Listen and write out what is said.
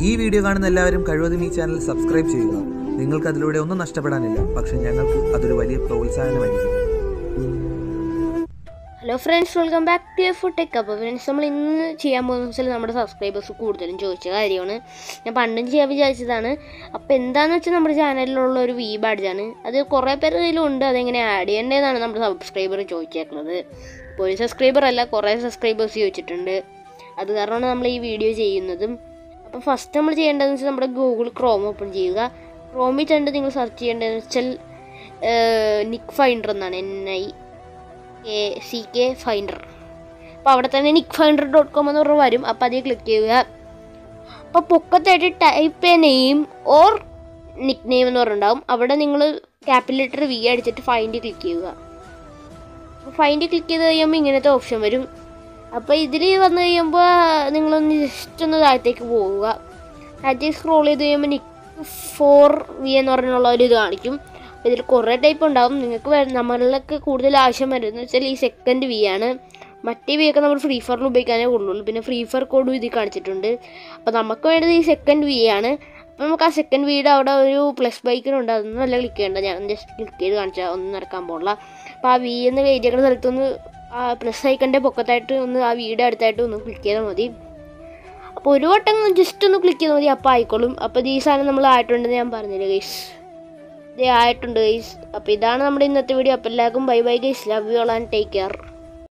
ഈ വീഡിയോ കാണുന്ന എല്ലാവരും കഴിവതും ഈ ചാനൽ സബ്സ്ക്രൈബ് ചെയ്യുക നിങ്ങൾക്ക് അതിലൂടെ ഒന്നും നഷ്ടപ്പെടാനില്ല പക്ഷെ ഞങ്ങൾക്ക് അതൊരു വലിയ പ്രോത്സാഹനമായിരിക്കും hello friends welcome back to a food tech അപ്പോൾ ഫ്രണ്ട്സ് നമ്മൾ ഇന്ന് ചെയ്യാൻ പോകുന്നത് വെച്ചാൽ നമ്മുടെ സബ്സ്ക്രൈബേഴ്സ് കൂടുതലും ചോദിച്ച കാര്യമാണ് ഞാൻ പണ്ടും ചെയ്യാൻ വിചാരിച്ചതാണ് അപ്പോൾ എന്താണെന്ന് വെച്ചാൽ നമ്മുടെ ചാനലിലുള്ള ഒരു വി ബാഡ്ജാണ് അത് കുറേ പേരുടെ കയ്യിലും ഉണ്ട് അതെങ്ങനെ ആഡ് ചെയ്യേണ്ടതെന്നാണ് നമ്മുടെ സബ്സ്ക്രൈബർ ചോദിച്ചേക്കുന്നത് ഇപ്പോൾ ഒരു സബ്സ്ക്രൈബർ അല്ല കുറേ സബ്സ്ക്രൈബേഴ്സ് ചോദിച്ചിട്ടുണ്ട് അത് കാരണമാണ് നമ്മൾ ഈ വീഡിയോ ചെയ്യുന്നതും അപ്പോൾ ഫസ്റ്റ് നമ്മൾ ചെയ്യേണ്ടതെന്ന് വെച്ചാൽ നമ്മുടെ ഗൂഗിൾ ക്രോം ഓപ്പൺ ചെയ്യുക ക്രോമിൽ ചെന്നിട്ട് നിങ്ങൾ സെർച്ച് ചെയ്യേണ്ടതെന്ന് വെച്ചാൽ നിക് ഫൈൻഡർ എന്നാണ് N I K C K finder അപ്പോൾ അവിടെ തന്നെ നിക് ഫൈൻഡർ ഡോട്ട് കോം എന്ന് പറഞ്ഞ് വരും അപ്പോൾ അതിൽ ക്ലിക്ക് ചെയ്യുക അപ്പോൾ പൊക്കത്തായിട്ട് type a name or nick name എന്ന് പറഞ്ഞിട്ടുണ്ടാവും അവിടെ നിങ്ങൾ ക്യാപിറ്റൽ ലെറ്റർ വി അടിച്ചിട്ട് ഫൈൻഡ് ക്ലിക്ക് ചെയ്യുക അപ്പോൾ ഫൈൻഡ് ക്ലിക്ക് ചെയ്ത് കഴിയുമ്പോൾ ഇങ്ങനത്തെ ഓപ്ഷൻ വരും അപ്പോൾ ഇതിൽ വന്നു കഴിയുമ്പോൾ നിങ്ങളൊന്ന് ജസ്റ്റ് ഒന്ന് താഴത്തേക്ക് പോവുക താഴത്തേക്ക് സ്ക്രോൾ ചെയ്ത് കഴിയുമ്പോൾ നിക് ഫോർ വി എന്ന് പറഞ്ഞുള്ള ഒരു ഇത് കാണിക്കും ഇതിൽ കുറേ ടൈപ്പ് ഉണ്ടാവും നിങ്ങൾക്ക് വേ- നമ്മളിലൊക്കെ കൂടുതൽ ആവശ്യം വരുന്നത് വെച്ചാൽ ഈ സെക്കൻഡ് വി ആണ് മറ്റേ വി ഒക്കെ നമ്മൾ ഫ്രീ ഫയറിൽ ഉപയോഗിക്കാനേ കൊള്ളുള്ളൂ പിന്നെ ഫ്രീ ഫയർ കോഡും ഇതിൽ കാണിച്ചിട്ടുണ്ട് അപ്പോൾ നമുക്ക് വേണ്ടത് ഈ സെക്കൻഡ് വി ആണ് അപ്പോൾ നമുക്ക് ആ സെക്കൻഡ് വീട് അവിടെ ഒരു പ്ലസ് ബൈക്കിനുണ്ട് അതൊന്നും അല്ല ക്ലിക്ക് ചെയ്യേണ്ട ഞാൻ ജസ്റ്റ് ക്ലിക്ക് ചെയ്ത് കാണിച്ചാൽ ഒന്നും നടക്കാൻ പോകില്ല അപ്പോൾ ആ വി എന്ന് എഴുതിയേക്കുന്ന സ്ഥലത്തൊന്ന് ആ പ്ലസ് ഐക്കൻ്റെ പൊക്കത്തായിട്ട് ഒന്ന് ആ വീട് അടുത്തായിട്ട് ഒന്ന് ക്ലിക്ക് ചെയ്താൽ മതി അപ്പോൾ ഒരു വട്ടം ജസ്റ്റ് ഒന്ന് ക്ലിക്ക് ചെയ്താൽ മതി അപ്പോൾ ആയിക്കോളും അപ്പോൾ ഈ സാധനം നമ്മൾ ആയിട്ടുണ്ടെന്ന് ഞാൻ പറഞ്ഞില്ല ഗൈസ് ഇത് ആയിട്ടുണ്ട് ഗൈസ് അപ്പോൾ ഇതാണ് നമ്മുടെ ഇന്നത്തെ വീഡിയോ അപ്പോൾ എല്ലാവർക്കും bye bye guys love you all and take care